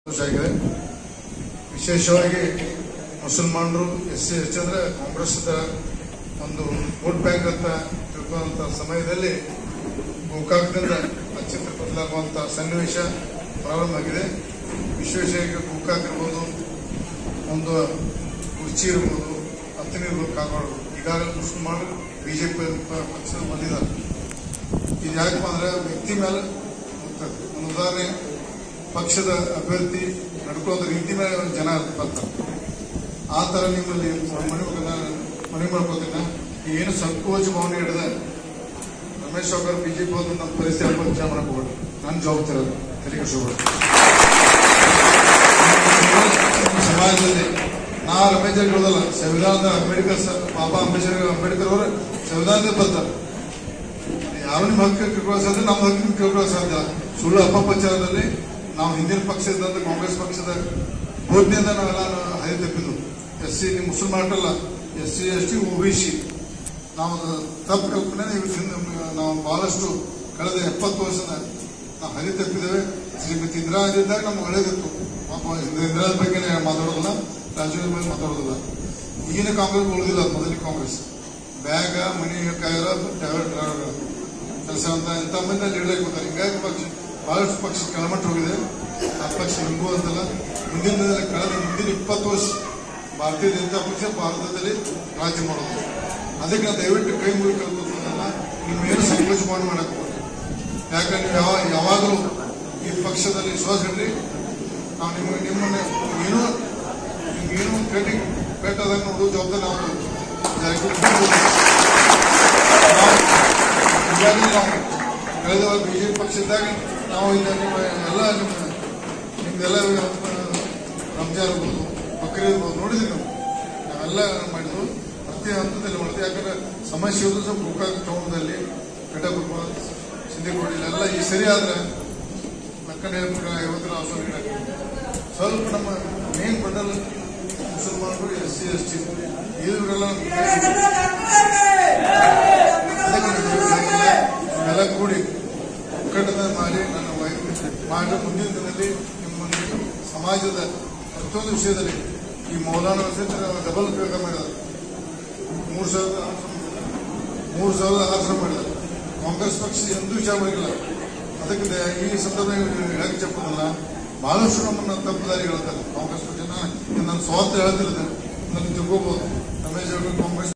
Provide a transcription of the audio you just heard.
ಸಂತೋಷ ಆಗಿದೆ ವಿಶೇಷವಾಗಿ ಮುಸಲ್ಮಾನರು ಎಸ್ ಸಿ ಎಸ್ ಅಂದ್ರೆ ಕಾಂಗ್ರೆಸ್ದ ಒಂದು ವೋಟ್ ಬ್ಯಾಂಕ್ ಅಂತ ತಿಳ್ಕೊಳ್ಳುವಂತ ಸಮಯದಲ್ಲಿ ಗೋಕಾಕದಿಂದ ಅಚ್ಚಿತ್ರ ಬದಲಾಗುವಂತ ಸನ್ನಿವೇಶ ಪ್ರಾರಂಭ ಆಗಿದೆ ವಿಶೇಷವಾಗಿ ಗೋಕಾಕ್ ಇರ್ಬೋದು ಒಂದು ಕುರ್ಚಿ ಇರ್ಬೋದು ಹತ್ತಿನ ಇರ್ಬೋದು ಕಾಗೋಡು ಈಗಾಗಲೇ ಮುಸಲ್ಮಾನರು ಬಿಜೆಪಿ ಪಕ್ಷ ಬಂದಿದ್ದಾರೆ ಇದು ಯಾಕಪ್ಪ ಅಂದ್ರೆ ವ್ಯಕ್ತಿ ಮೇಲೆ ಹೋಗ್ತದೆ ಒಂದು ಉದಾಹರಣೆ ಪಕ್ಷದ ಅಭ್ಯರ್ಥಿ ನಡ್ಕೊಳ್ಳೋದ ರೀತಿ ಮೇಲೆ ಜನ ಬರ್ತಾರೆ ಆ ತರ ನಿಮ್ಮಲ್ಲಿ ಮನೆ ಮನೆ ಮಾಡ್ಕೋತೀನ ಏನು ಸಂಕೋಚ ಭಾವನೆ ಹಿಡಿದ ರಮೇಶ್ ಅವ್ರ ಬಿಜೆಪಿ ಹೋದ ನಮ್ಮ ಪರಿಸ್ಥಿತಿ ಅಲ್ಪ ವಿಚಾರ ಮಾಡಕ್ ಹೋಗ್ಬೇಡಿ ನನ್ನ ಜವಾಬ್ದಾರಿ ಅದು ತೆರಿಗೆ ಕಳಿಸ್ಕೋಬೇಡಿ ನಮ್ಮ ಸಮಾಜದಲ್ಲಿ ನಾ ರಮೇಶ್ ಜಾರಕಿಹೊಳಿ ಹೇಳೋದಲ್ಲ ಸಂವಿಧಾನದ ಅಂಬೇಡ್ಕರ್ ಸ- ಬಾಬಾ ಅಂಬೇಡ್ಕರ್ ಅಂಬೇಡ್ಕರ್ ಅವರು ಸಂವಿಧಾನದ ಬರ್ತಾರೆ ಯಾವ ನಿಮ್ಮ ಹಕ್ಕು ತಿಳ್ಕೊಳ್ಳೋ ಸಾಧ್ಯ ನಮ್ಮ ಹಕ್ಕು ತಿಳ್ಕೊಳ್ಳೋ ಸಾಧ್ಯ ಸುಳ್ಳು ಅಪಪ್ರಚಾರದಲ್ಲಿ ನಾವು ಹಿಂದಿನ ಪಕ್ಷದ ಕಾಂಗ್ರೆಸ್ ಪಕ್ಷದ ಬೋಧನೆಯಿಂದ ನಾವೆಲ್ಲ ಹೈ ತಪ್ಪಿದ್ದು ಎಸ್ ಸಿ ಮುಸಲ್ಮಾನರಲ್ಲ S C S T OBC ನಾವು ಅದು ತಪ್ಪು ಕಲ್ಪನೆ ಇವತ್ತಿನ ನಾವು ಬಹಳಷ್ಟು ಕಳೆದ ಎಪ್ಪತ್ತು ವರ್ಷದ ನಾವು ಹರಿ ತಪ್ಪಿದ್ದೇವೆ ಶ್ರೀಮತಿ ಇಂದಿರಾ ಇದ್ದಾಗ ನಮ್ಗೆ ಒಳ್ಳೇದಿತ್ತು ಪಾಪ ಇಂದಿರಾ ಬಗ್ಗೆ ಮಾತಾಡೋದಿಲ್ಲ ರಾಜೀವ್ ಬಗ್ಗೆ ಮಾತಾಡೋದಿಲ್ಲ ಈಗಿನ ಕಾಂಗ್ರೆಸ್ ಉಳಿದಿಲ್ಲ ಮೊದಲಿನ ಕಾಂಗ್ರೆಸ್ ಬ್ಯಾಗ ಮನಿ ಕಾಯಲ್ಲ ಡ್ರೈವರ್ ಡ್ರೈವರ್ ಕೆಲಸ ಅಂತ ಇಂಥ ಮಂದಿ ಅಲ್ಲಿ ಇಡಕ್ಕೆ ಬರ್ತಾರೆ ಹಿಂಗಾಗಿ ಪಕ್ಷ ಬಹಳಷ್ಟು ಪಕ್ಷ ಕೆಳಮಟ್ಟ ಹೋಗಿದೆ ಆ ಪಕ್ಷ ಹಿಂಗೂ ಅಂತಲ್ಲ ಮುಂದಿನ ದಿನದಲ್ಲಿ ಕಳೆದ ಮುಂದಿನ ಇಪ್ಪತ್ತು ವರ್ಷ ಭಾರತೀಯ ಜನತಾ ಪಕ್ಷ ಭಾರತದಲ್ಲಿ ರಾಜ್ಯ ಮಾಡೋದು ಅದಕ್ಕೆ ನಾವು ದಯವಿಟ್ಟು ಕೈ ಮುಗಿ ಕೇಳ್ಕೊತಲ್ಲ ನಿಮ್ಮೇನು ಸಂಕೋಚ ಮಾಡಿ ಮಾಡಕ್ ಹೋಗ್ಬೇಡಿ ಯಾಕಂದ್ರೆ ನೀವು ಯಾವ ಯಾವಾಗಲೂ ಈ ಪಕ್ಷದಲ್ಲಿ ವಿಶ್ವಾಸ ಇಡ್ರಿ ನಾವು ನಿಮಗೆ ನಿಮ್ಮನ್ನ ಏನೋ ನಿಮ್ಗೇನು ಕಟ್ಟಿ ಕಟ್ಟದಾಗ ನೋಡೋ ಜವಾಬ್ದಾರಿ ನಾವು ಈಗಾಗಲೇ ನಾವು ಕಳೆದ ಬಿಜೆಪಿ ಪಕ್ಷದಾಗ ನಾವು ಈಗ ನಿಮ್ಮ ಎಲ್ಲ ನಿಮ್ಮ ನಿಮ್ದೆಲ್ಲ ರಂಜಾನ್ ಇರ್ಬೋದು ಬಕ್ರೀದ್ ಇರ್ಬೋದು ನೋಡಿದ್ರಿ ನಾವು ನಾವೆಲ್ಲ ಮಾಡಿದ್ವು ಪ್ರತಿ ಹಂತದಲ್ಲಿ ಮಾಡ್ತೀವಿ ಯಾಕಂದ್ರೆ ಸಮಸ್ಯೆ ಇರೋದು ಸ್ವಲ್ಪ ಗೋಕಾಕ್ ಟೌನ್ದಲ್ಲಿ ಕಟಕುಪ್ಪ ಸಿಂಧಿಕೋಡಿ ಎಲ್ಲ ಈ ಸರಿ ಆದ್ರೆ ಮಕ್ಕಳ ಐವತ್ತರ ಅವಸರ ಗಿಡ ಸ್ವಲ್ಪ ನಮ್ಮ ಮೇನ್ ಬಂಡಲ್ ಮುಸಲ್ಮಾನರು ಎಸ್ ಸಿ ಎಸ್ ಟಿ ಇವರೆಲ್ಲ ಎಲ್ಲ ಕೂಡಿ ಒಕ್ಕಟ್ಟದ ಮಾಡಿ ನನ್ನ ವೈದ್ಯ ಮಾಡಿ ಮುಂದಿನ ದಿನದಲ್ಲಿ ನಿಮ್ಮ ಸಮಾಜದ ಪ್ರತಿಯೊಂದು ವಿಷಯದಲ್ಲಿ ಈ ಮೌಲಾನ ಡಬಲ್ ಪ್ರಯೋಗ ಮಾಡಿದ್ದಾರೆ ಮೂರು ಸಾವಿರದ ಆಶ್ರಮ ಮೂರು ಸಾವಿರದ ಆಶ್ರಮ ಮಾಡಿದ್ದಾರೆ ಕಾಂಗ್ರೆಸ್ ಪಕ್ಷ ಎಂದೂ ವಿಚಾರ ಮಾಡಿಲ್ಲ ಅದಕ್ಕೆ ದ- ಈ ಸಂದರ್ಭದಲ್ಲಿ ಹೇಳಕ್ಕೆ చెప్పದಲ್ಲ ಬಹಳಷ್ಟು ನಮ್ಮನ್ನ ತಪ್ಪು ದಾರಿ ಹೇಳ್ತಾರೆ ಕಾಂಗ್ರೆಸ್ ಪಕ್ಷ ನಾನು ನನ್ನ ಸ್ವಾರ್ಥ ಹೇಳ್ತಿರ್ತೇನೆ ನನ್ನ ತಿಳ್ಕೋಬಹುದು ರಮೇಶ್ ಅವರು ಕಾಂಗ್ರೆಸ್